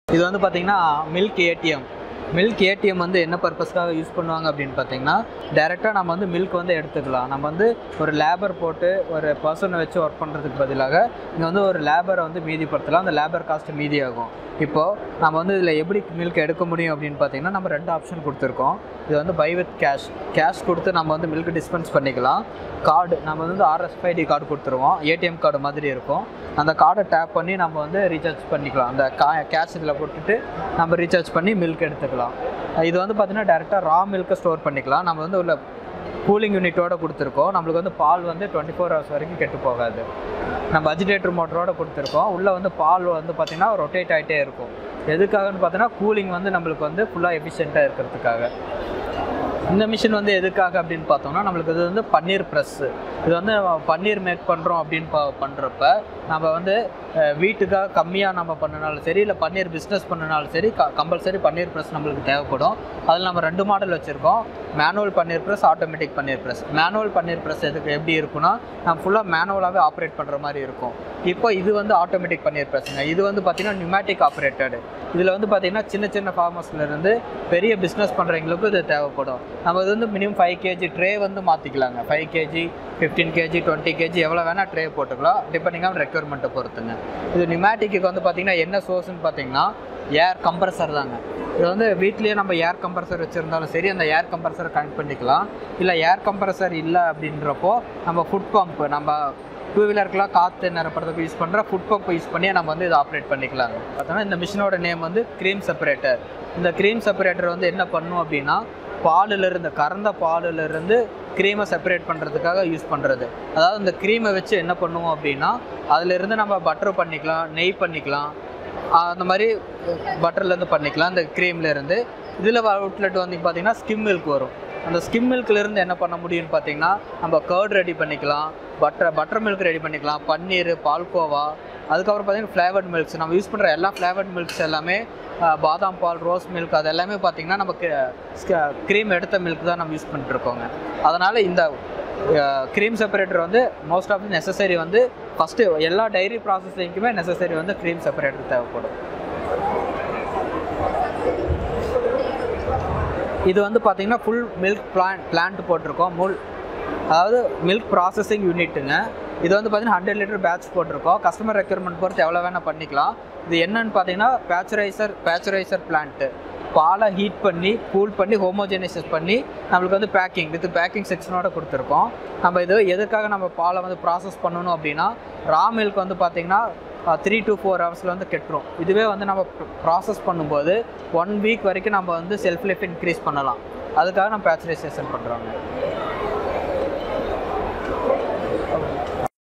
இது வந்து பார்த்தீங்கன்னா மில்க் ஏடிஎம் மில்க் ஏடிஎம் வந்து என்ன பர்பஸ்க்காக யூஸ் பண்ணுவாங்க அப்படின்னு பார்த்தீங்கன்னா டேரெக்டாக நம்ம வந்து மில்க் வந்து எடுத்துக்கலாம் நம்ம வந்து ஒரு லேபர் போட்டு ஒரு பர்சனை வச்சு ஒர்க் பண்ணுறதுக்கு பதிலாக இங்கே வந்து ஒரு லேபரை வந்து மீதிப்படுத்தலாம் அந்த லேபர் காஸ்ட் மீதி ஆகும் இப்போது நம்ம வந்து இதில் எப்படி மில்க் எடுக்க முடியும் அப்படின்னு பார்த்தீங்கன்னா நம்ம ரெண்டு ஆப்ஷன் கொடுத்துருக்கோம் இது வந்து பை வித் கேஷ் கேஷ் கொடுத்து நம்ம வந்து மில்க் டிஸ்பென்ஸ் பண்ணிக்கலாம் கார்டு நம்ம வந்து ஆர்எஸ்ஐடி கார்டு கொடுத்துருவோம் ஏடிஎம் கார்டு மாதிரி இருக்கும் அந்த கார்டை டேப் பண்ணி நம்ம வந்து ரீசார்ஜ் பண்ணிக்கலாம் அந்த கா கேஷ் இதில் போட்டுட்டு நம்ம ரீசார்ஜ் பண்ணி மில்க் எடுத்துக்கலாம் இது வந்து பார்த்திங்கன்னா டேரெக்டாக ரா மில்க்கை ஸ்டோர் பண்ணிக்கலாம் நம்ம வந்து உள்ள கூலிங் யூனிட்டோட கொடுத்துருக்கோம் நம்மளுக்கு வந்து பால் வந்து டுவெண்ட்டி ஃபோர் ஹவர்ஸ் வரைக்கும் கெட்டு போகாது நம்ம அஜிடேட்டர் மோட்டரோட கொடுத்துருக்கோம் உள்ளே வந்து பால் வந்து பார்த்திங்கன்னா ரொட்டேட் ஆகிட்டே இருக்கும் எதுக்காகன்னு பார்த்தீங்கன்னா கூலிங் வந்து நம்மளுக்கு வந்து ஃபுல்லாக எஃபிஷியண்ட்டாக இருக்கிறதுக்காக இந்த மிஷின் வந்து எதுக்காக அப்படின்னு பார்த்தோம்னா நம்மளுக்கு இது வந்து பன்னீர் ப்ரெஸ்ஸு இது வந்து நம்ம பன்னீர் மேக் பண்ணுறோம் அப்படின்னு ப பண்ணுறப்ப நம்ம வந்து அஹ், வீட்டுக்காக கம்மியாக நம்ம பண்ணினாலும் சரி இல்லை பன்னீர் பிஸ்னஸ் பண்ணினாலும் சரி க கம்பல்சரி பன்னீர் ப்ரெஸ் நம்மளுக்கு தேவைப்படும் அதில் நம்ம ரெண்டு மாடல் வச்சுருக்கோம் manual paneer press automatic paneer press manual paneer press எதுக்கு எப்படி இருக்குன்னா நம்ம ஃபுல்லாக மேனுவலாகவே ஆப்ரேட் பண்ணுற மாதிரி இருக்கும் இப்போ இது வந்து ஆட்டோமேட்டிக் பன்னீர் ப்ரெஸ்ஸுங்க இது வந்து பார்த்திங்கன்னா நியூமேட்டிக் ஆப்ரேட்டடு இதில் வந்து பார்த்திங்கன்னா சின்ன சின்ன ஃபார்மர்ஸ்லேருந்து பெரிய பிஸ்னஸ் பண்ணுறவங்களுக்கு இது தேவைப்படும் நம்ம இது வந்து மினிமம் ஃபைவ் கேஜி ட்ரே வந்து மாற்றிக்கலாங்க five KG fifteen KG twenty KG எவ்வளோ வேணால் ட்ரே போட்டுக்கலாம் டிபெண்டிங் ஆன் ரெக்யர்மெண்ட்டை பொறுத்துங்க இது நியூமேட்டிக்கு வந்து பார்த்திங்கன்னா என்ன சோர்ஸ்னு பார்த்தீங்கன்னா ஏர் கம்ப்ரஸர் தாங்க இது வந்து வீட்லேயே நம்ம ஏர் கம்ப்ரஸர் வச்சுருந்தாலும் சரி அந்த ஏர் கம்ப்ரஸரை கனெக்ட் பண்ணிக்கலாம் இல்லை ஏர் கம்ப்ரஸர் இல்லை அப்படின்றப்போ நம்ம ஃபுட் பம்ப் நம்ம டூ வீலருக்குலாம் காற்று நிரப்புறதுக்கு யூஸ் பண்ணுற ஃபுட் பம்ப் யூஸ் பண்ணி நம்ம வந்து இதை ஆப்ரேட் பண்ணிக்கலாங்க பார்த்தோன்னா இந்த மிஷினோட நேம் வந்து க்ரீம் செப்பரேட்டர் இந்த க்ரீம் செப்பரேட்டர் வந்து என்ன பண்ணும் அப்படின்னா பாலிலிருந்து கறந்த பாலிலிருந்து க்ரீமை செப்பரேட் பண்ணுறதுக்காக யூஸ் பண்ணுறது அதாவது இந்த க்ரீமை வச்சு என்ன பண்ணுவோம் அப்படின்னா அதிலிருந்து நம்ம பட்டர் பண்ணிக்கலாம் நெய் பண்ணிக்கலாம் ஆஹ் அந்த மாதிரி பட்டர்லேருந்து பண்ணிக்கலாம் இந்த க்ரீம்லேருந்து இதில் அவுட்லெட் வந்து பார்த்தீங்கன்னா ஸ்கிம் மில்க் வரும் அந்த ஸ்கிம் மில்க்லேருந்து என்ன பண்ண முடியும்னு பார்த்தீங்கன்னா நம்ம கர்ட் ரெடி பண்ணிக்கலாம் பட்டர் பட்டர் மில்க் ரெடி பண்ணிக்கலாம் பன்னீர் பால்கோவா அதுக்கப்புறம் பார்த்தீங்கன்னா ஃப்ளேவர்ட் மில்க்ஸ் நம்ம யூஸ் பண்ணுற எல்லா ஃப்ளேவர்ட் மில்க்ஸ் எல்லாமே ஆஹ் பாதாம் பால் ரோஸ் மில்க் அது எல்லாமே பார்த்தீங்கன்னா நம்ம க்ரீம் எடுத்த மில்க் தான் நம்ம யூஸ் பண்ணிட்டுருக்கோங்க அதனால் இந்த க்ரீம் செப்பரேட்டர் வந்து மோஸ்ட் ஆஃப் தி நெசசரி வந்து ஃபஸ்ட்டு எல்லா டைரி ப்ராசஸிங்க்குமே நெசசரி வந்து க்ரீம் செப்பரேட்டர் தேவைப்படும் இது வந்து பார்த்தீங்கன்னா ஃபுல் மில்க் பிளான்ட் பிளான்ட் போட்டிருக்கோம் முள் அதாவது மில்க் ப்ராசஸிங் யூனிட்டுங்க இது வந்து பார்த்தீங்கன்னா ஹண்ட்ரட் லிட்டர் பேட்ச் போட்டிருக்கோம் கஸ்டமர் ரெக்யர்மெண்ட் பொறுத்து எவ்வளோ வேணால் பண்ணிக்கலாம் இது என்னன்னு பார்த்தீங்கன்னா பேச்சுரைசர் பேச்சுரைசர் பிளான்ட்டு பாலை ஹீட் பண்ணி கூல் பண்ணி ஹோமோஜெனைசஸ் பண்ணி நம்மளுக்கு வந்து பேக்கிங் வித் பேக்கிங் செக்ஷனோட கொடுத்துருக்கோம் நம்ம இது எதுக்காக நம்ம பாலை வந்து ப்ராசஸ் பண்ணணும் அப்படின்னா ரா மில்க் வந்து பார்த்திங்கன்னா த்ரீ டு ஃபோர் ஹவர்ஸில் வந்து கெட்டுரும் இதுவே வந்து நம்ம ப்ராசஸ் பண்ணும்போது ஒன் வீக் வரைக்கும் நம்ம வந்து செல்ஃப் லைஃப் இன்க்ரீஸ் பண்ணலாம் அதுக்காக நம்ம பேச்சுரைசேஷன் பண்ணுறோங்க